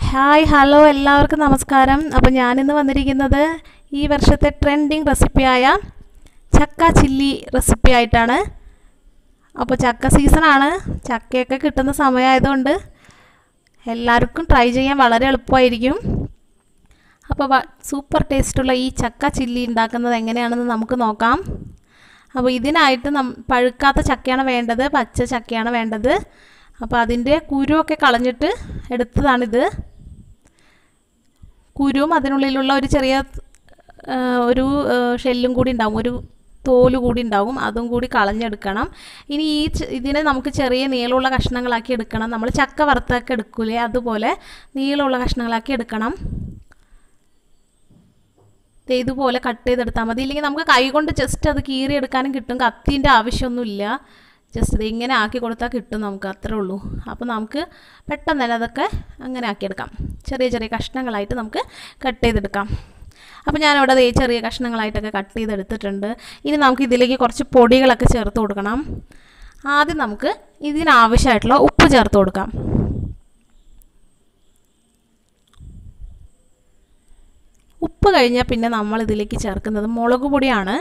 hi hello എല്ലാവർക്കും നമസ്കാരം അപ്പോൾ ഞാനിന്ന് വന്നിരിക്കുന്നത് ഈ വർഷത്തെ ട്രെൻഡിങ് റെസിപ്പിയായ ചക്ക ചില്ലി റെസിപ്പി ആയിട്ടാണ് അപ്പോൾ ചക്ക സീസണാണ് ചക്കയൊക്കെ കിട്ടുന്ന സമയമായതുകൊണ്ട് എല്ലാവർക്കും ട്രൈ ചെയ്യാൻ വളരെ എളുപ്പമായിരിക്കും അപ്പോൾ വ- സൂപ്പർ ടേസ്റ്റുള്ള ഈ ചക്ക ചില്ലി ഉണ്ടാക്കുന്നത് എങ്ങനെയാണെന്ന് നമുക്ക് നോക്കാം അപ്പോൾ ഇതിനായിട്ട് നം പഴുക്കാത്ത ചക്കയാണ് വേണ്ടത് പച്ച ചക്കയാണ് വേണ്ടത് അപ്പോൾ അതിൻ്റെ കുരുവൊക്കെ കളഞ്ഞിട്ട് എടുത്തതാണിത് കുരുവും അതിനുള്ളിലുള്ള ഒരു ചെറിയ ആ, ഒരു ആ, ഷെല്ലും കൂടി ഉണ്ടാവും ഒരു തോല് കൂടി ഉണ്ടാവും അതും കൂടി കളഞ്ഞെടുക്കണം ഇനി ഈ ച- ഇതിനെ നമുക്ക് ചെറിയ നീളമുള്ള കഷ്ണങ്ങളാക്കി എടുക്കണം നമ്മൾ ചക്ക വറുത്തൊക്കെ എടുക്കൂലേ അതുപോലെ നീളമുള്ള കഷ്ണങ്ങളാക്കി എടുക്കണം ദേ ഇതുപോലെ കട്ട് ചെയ്തെടുത്താൽ മതി ഇല്ലെങ്കിൽ നമുക്ക് കൈ കൊണ്ട് ജസ്റ്റ് അത് കീറിയെടുക്കാനും കിട്ടും കത്തീൻ്റെ ആവശ്യമൊന്നുമില്ല ജസ്റ്റ് ഇത് ഇങ്ങനെ ആക്കി കൊടുത്താൽ കിട്ടും നമുക്ക് അത്രേ ഉള്ളൂ അപ്പോൾ നമുക്ക് പെട്ടെന്ന് തന്നെ അതൊക്കെ അങ്ങനെ ആക്കിയെടുക്കാം ചെറിയ ചെറിയ കഷ്ണങ്ങളായിട്ട് നമുക്ക് കട്ട് ചെയ്തെടുക്കാം അപ്പോൾ ഞാനിവിടെ ദേ ചെറിയ കഷ്ണങ്ങളായിട്ടൊക്കെ കട്ട് ചെയ്തെടുത്തിട്ടുണ്ട് ഇനി നമുക്ക് ഇതിലേക്ക് കുറച്ച് പൊടികളൊക്കെ ചേർത്ത് കൊടുക്കണം ആദ്യം നമുക്ക് ഇതിനാവശ്യമായിട്ടുള്ള ഉപ്പ് ചേർത്ത് കൊടുക്കാം ഉപ്പ് കഴിഞ്ഞാൽ പിന്നെ നമ്മൾ ഇതിലേക്ക് ചേർക്കുന്നത് മുളക് പൊടിയാണ്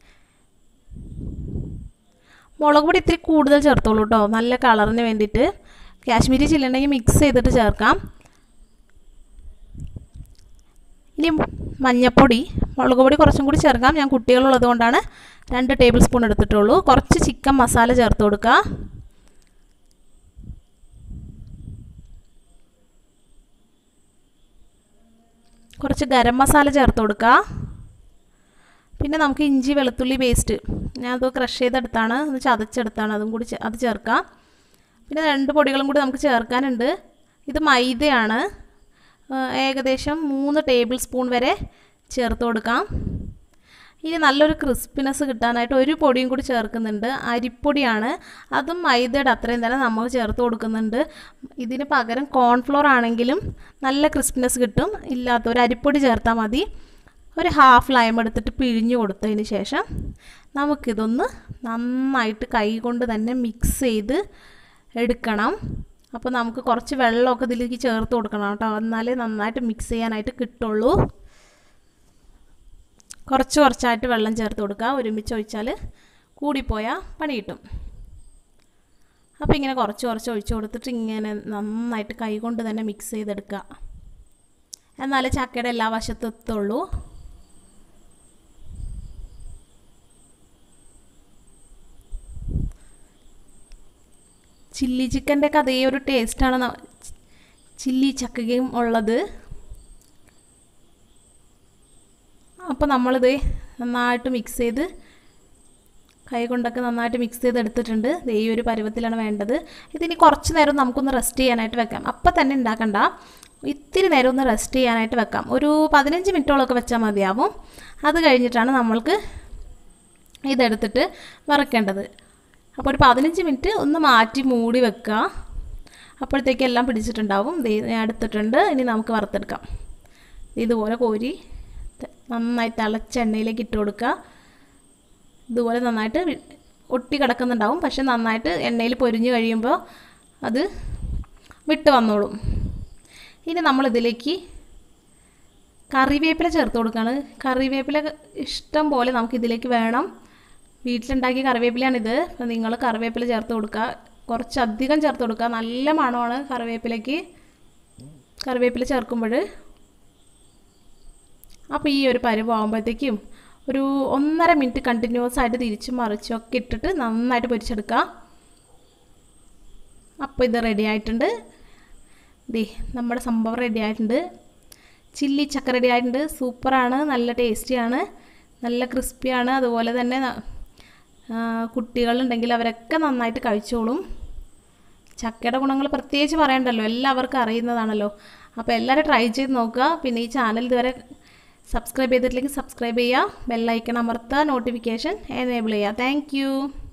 മുളക് പൊടി ഇത്തിരി കൂടുതൽ ചേർത്തോളൂ കേട്ടോ നല്ല കളറിന് വേണ്ടിയിട്ട് കാശ്മീരി ചില്ലി ഉണ്ടെങ്കിൽ മിക്സ് ചെയ്തിട്ട് ചേർക്കാം ഇനി മഞ്ഞൾപ്പൊടി മുളക് പൊടി കുറച്ചും കൂടി ചേർക്കാം ഞാൻ കുട്ടികളുള്ളത് കൊണ്ടാണ് രണ്ട് ടേബിൾ സ്പൂൺ എടുത്തിട്ടുള്ളൂ കുറച്ച് ചിക്കൻ മസാല ചേർത്ത് കൊടുക്കുക കുറച്ച് ഗരം മസാല ചേർത്ത് കൊടുക്കുക പിന്നെ നമുക്ക് ഇഞ്ചി വെളുത്തുള്ളി പേസ്റ്റ് ഞാൻ അത് ക്രഷ് ചെയ്തെടുത്താണ് ഒന്ന് ചതച്ചെടുത്താണ് അതും കൂടി ചേ- അത് ചേർക്കാം പിന്നെ രണ്ട് പൊടികളും കൂടി നമുക്ക് ചേർക്കാനുണ്ട് ഇത് മൈദയാണ് ആ, ഏകദേശം മൂന്ന് ടേബിൾ സ്പൂൺ വരെ ചേർത്ത് കൊടുക്കാം ഇനി നല്ലൊരു ക്രിസ്പിനെസ് കിട്ടാനായിട്ട് ഒരു പൊടിയും കൂടി ചേർക്കുന്നുണ്ട് അരിപ്പൊടിയാണ് അതും മൈദയുടെ അത്രയും തന്നെ നമ്മൾ ചേർത്ത് കൊടുക്കുന്നുണ്ട് ഇതിന് പകരം കോൺഫ്ലോർ ആണെങ്കിലും നല്ല ക്രിസ്പിനെസ് കിട്ടും ഇല്ലാത്ത ഒരു അരിപ്പൊടി ചേർത്താൽ മതി ഒരു ഹാഫ് ലൈം എടുത്തിട്ട് പിഴിഞ്ഞു കൊടുത്തതിന് ശേഷം നമുക്കിതൊന്ന് നന്നായിട്ട് കൈ കൊണ്ട് തന്നെ മിക്സ് ചെയ്ത് എടുക്കണം അപ്പോൾ നമുക്ക് കുറച്ച് വെള്ളമൊക്കെ ഇതിലേക്ക് ചേർത്ത് കൊടുക്കണം കേട്ടോ എന്നാലേ നന്നായിട്ട് മിക്സ് ചെയ്യാനായിട്ട് കിട്ടുള്ളൂ കുറച്ച് കുറച്ചായിട്ട് വെള്ളം ചേർത്ത് കൊടുക്കുക ഒരുമിച്ച് ഒഴിച്ചാൽ കൂടിപ്പോയാൽ പണി കിട്ടും അപ്പോൾ ഇങ്ങനെ കുറച്ച് കുറച്ച് ഒഴിച്ച് കൊടുത്തിട്ട് ഇങ്ങനെ നന്നായിട്ട് കൈ കൊണ്ട് തന്നെ മിക്സ് ചെയ്തെടുക്കുക എന്നാലേ ചക്കയുടെ എല്ലാ വശത്തും എത്തുള്ളൂ ചില്ലി ചിക്കൻ്റെ ഒക്കെ അതേ ഒരു ടേസ്റ്റാണ് ചില്ലി ചക്കയും ഉള്ളത് അപ്പോൾ നമ്മളിത് നന്നായിട്ട് മിക്സ് ചെയ്ത് കൈ കൊണ്ടൊക്കെ നന്നായിട്ട് മിക്സ് ചെയ്ത് എടുത്തിട്ടുണ്ട് ദേ ഈ ഒരു പരുവത്തിലാണ് വേണ്ടത് ഇതിനി കുറച്ച് നേരം നമുക്കൊന്ന് റെസ്റ്റ് ചെയ്യാനായിട്ട് വെക്കാം അപ്പം തന്നെ ഉണ്ടാക്കണ്ട ഇത്തിരി നേരം ഒന്ന് റെസ്റ്റ് ചെയ്യാനായിട്ട് വെക്കാം ഒരു പതിനഞ്ച് മിനിറ്റോളമൊക്കെ വെച്ചാൽ മതിയാവും അത് കഴിഞ്ഞിട്ടാണ് നമ്മൾക്ക് ഇതെടുത്തിട്ട് വറക്കേണ്ടത് അപ്പോൾ ഒരു പതിനഞ്ച് മിനിറ്റ് ഒന്ന് മാറ്റി മൂടി വെക്കുക അപ്പോഴത്തേക്ക് എല്ലാം പിടിച്ചിട്ടുണ്ടാവും ദേ ഞാൻ എടുത്തിട്ടുണ്ട് ഇനി നമുക്ക് വറുത്തെടുക്കാം ഇതുപോലെ കോരി ത- നന്നായി തിളച്ച എണ്ണയിലേക്ക് ഇട്ട് കൊടുക്കുക ഇതുപോലെ നന്നായിട്ട് വി- ഒട്ടി കിടക്കുന്നുണ്ടാവും പക്ഷെ നന്നായിട്ട് എണ്ണയിൽ പൊരിഞ്ഞ് കഴിയുമ്പോൾ അത് വിട്ട് വന്നോളും ഇനി നമ്മളിതിലേക്ക് കറിവേപ്പില ചേർത്ത് കൊടുക്കുകയാണ് കറിവേപ്പില ഇഷ്ടം പോലെ നമുക്ക് ഇതിലേക്ക് വേണം വീട്ടിലുണ്ടാക്കിയ കറിവേപ്പിലയാണിത് അപ്പോൾ നിങ്ങൾ കറിവേപ്പില ചേർത്ത് കൊടുക്കുക കുറച്ചധികം ചേർത്ത് കൊടുക്കുക നല്ല മണമാണ് കറിവേപ്പിലയ്ക്ക് കറിവേപ്പില ചേർക്കുമ്പോൾ അപ്പോൾ ഈ ഒരു പരുവാകുമ്പോഴത്തേക്കും ഒരു ഒന്നര മിനിറ്റ് കണ്ടിന്യൂസ് ആയിട്ട് തിരിച്ചും മറിച്ചും ഒക്കെ ഇട്ടിട്ട് നന്നായിട്ട് പൊരിച്ചെടുക്കുക അപ്പോൾ ഇത് റെഡി ആയിട്ടുണ്ട് ദേ നമ്മുടെ സംഭവം റെഡി ആയിട്ടുണ്ട് ചില്ലി ചക്ക റെഡി ആയിട്ടുണ്ട് സൂപ്പറാണ് നല്ല ടേസ്റ്റിയാണ് നല്ല ക്രിസ്പിയാണ് അതുപോലെ തന്നെ ന- ആ, കുട്ടികളുണ്ടെങ്കിൽ അവരൊക്കെ നന്നായിട്ട് കഴിച്ചോളും ചക്കയുടെ ഗുണങ്ങൾ പ്രത്യേകിച്ച് പറയണ്ടല്ലോ എല്ലാവർക്കും അറിയുന്നതാണല്ലോ അപ്പോൾ എല്ലാവരും ട്രൈ ചെയ്ത് നോക്കുക പിന്നെ ഈ ചാനൽ ഇതുവരെ സബ്സ്ക്രൈബ് ചെയ്തിട്ടില്ലെങ്കിൽ സബ്സ്ക്രൈബ് ചെയ്യുക ബെല്ലൈക്കൺ അമർത്തുക നോട്ടിഫിക്കേഷൻ എനേബിൾ ചെയ്യുക താങ്ക്